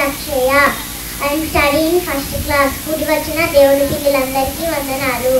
Akshaya I'm studying first class కూడి వచ్చిన దేవుని పిల్లలందరికీ వందనాలు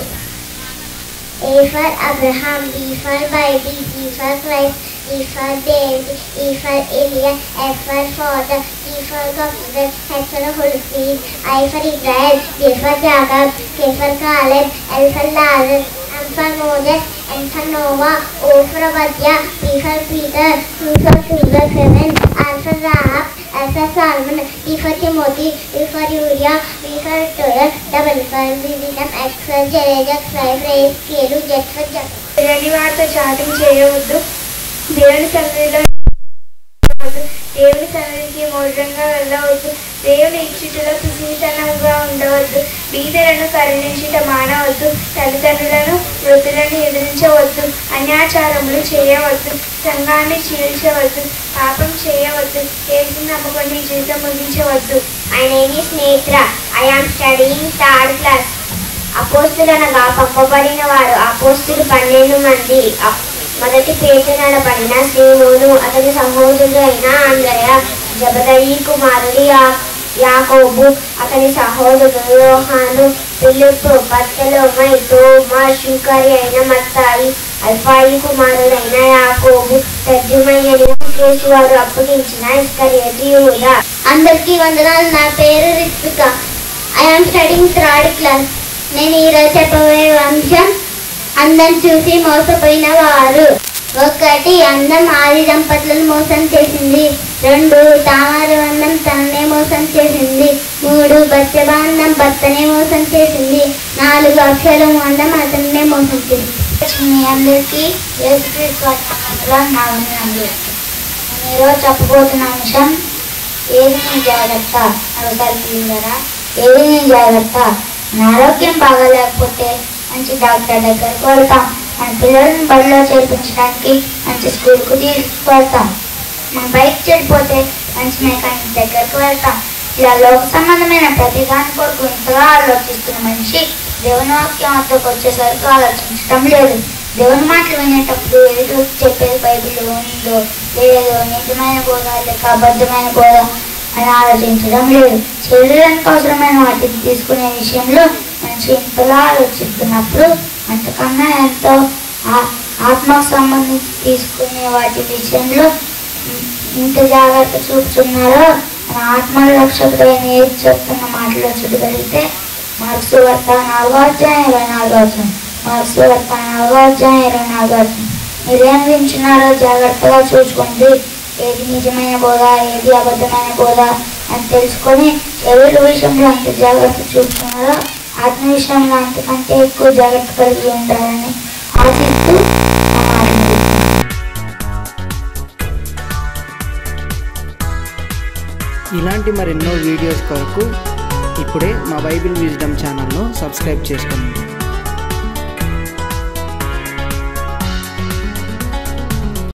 A for Abraham, B for Bible, C for Christ, E for David, E for Elias, F for Father, G for Gospel, H for the Holy Spirit, I for Israel, J for Jacob, K for Caleb, L for Lazarus, M for Moses, N for Noah, O for Obadiah, P for Peter, Q for Silver Seven, R for Rahab, S for Solomon, T for Timothy, U for Uriah, V for Victoria, W for William, X for Jereja, Y for Escalu, Z for Jacob. పిల్లని వారితో chatting చేయవద్దు దేవుని సన్నిధిలో ఉండవద్దు. దేవుని సన్నిధికి మౌఢ్యంగా వెళ్ళవద్దు దేవుని ఇచ్చుటలో సుశీతనంగా ఉండవద్దు బీదలను కరుణించుట మానవద్దు తల్లిదండ్రులను వృద్ధులను ఎదిరించవద్దు అన్యాచారములు చేయవద్దు సంఘాన్ని చీల్చవద్దు పాపం చేయవద్దు ఏసు నమ్ముకొని జీవితం ముగించవద్దు My name is Netra. I am studying third class. అపోస్తులనగా పంపబడిన వారు అపోస్తులు పన్నెండు మంది అప్- మొదటి పేట నడబడిన శ్రీమోను అతని సహోదరుడు అయిన ఆంధ్రయ జబదయి కుమారుడు యా యాకోబు అతని సహోదరుడు యోహాను పిలుపు బత్తలోమై తోమా శుకరి అయిన మత్తాయి అల్ఫాయి కుమారుడైన యాకోబు తర్జుమయ్యని కేసు వారు అప్పగించిన ఇస్కరియతి యూదా అందరికీ వందనాలు నా పేరు Ritvika I'm studying third class నేను ఈరోజు చెప్పబోయే అంశం అందం చూసి మోసపోయిన వారు ఒకటి అందం ఆది దంపతులను మోసం చేసింది రెండు తామర అందం తననే మోసం చేసింది మూడు బత్యబాంధం భర్తనే మోసం చేసింది నాలుగు అక్షరం అందం అతన్నే మోసం చేసింది మీ అందరికీ యేసుక్రీస్తు నాలుగు ఈరోజు చెప్పబోతున్న అంశం ఏది నీ జాగ్రత్త ఒకసారి తీయగలరా ఏది నీ జాగ్రత్త మన ఆరోగ్యం బాగాలేకపోతే మంచి డాక్టర్ దగ్గరకు వెళ్తాం మన పిల్లల్ని బడిలో చేర్పించడానికి మంచి స్కూల్కు తీసుకువెళ్తాం మన బైక్ చెడిపోతే మంచి మెకానిక్ దగ్గరకు వెళ్తాం ఇలా లోక సంబంధమైన ప్రతి దాని కొరకు ఇంతగా ఆలోచిస్తున్న మనిషి దేవుని వాక్యం వద్దకు వచ్చేసరికి ఆలోచించడం లేదు దేవుని మాటలు వినేటప్పుడు ఏదో చెప్పేది బైబిల్ ఉందో లేదో నిజమైన బోధ లేక అబద్ధమైన బోధ అని ఆలోచించడం లేదు శరీరానికి అవసరమైన వాటిని తీసుకునే విషయంలో మనిషి ఇంతలా ఆలోచిస్తున్నప్పుడు అంతకన్నా ఎంతో ఆ- ఆత్మకు సంబంధించి తీసుకునే వాటి విషయంలో ఇం- ఇంత జాగ్రత్త చూపుతున్నారో మన ఆత్మ రక్షకుడైన ఏది చెప్తున్న మాటలో చూడగలిగితే మార్క్స్ వార్త నాలుగో అధ్యాయం ఇరవై నాలుగో వచ్చిన మార్క్స్ వార్త నాలుగో అధ్యాయం ఇరవై నాలుగో వచ్చిన మీరేం వింటున్నారో జాగ్రత్తగా చూసుకోండి ఏది నిజమైన బోధ ఏది అబద్ధమైన బోధ అని తెలుసుకొని ఎవరి విషయంలో అంత జాగ్రత్త చూపుతున్నారో ఆత్మ విషయంలో అంతకంటే ఎక్కువ జాగ్రత్త కలిగి ఉండాలని ఆశిస్తూ నా మాటలు ముగిస్తున్నాను. ఇలాంటి మరెన్నో వీడియోస్ కొరకు ఇప్పుడే మా బైబిల్ విజ్డమ్ ఛానల్ను సబ్స్క్రైబ్ చేసుకోండి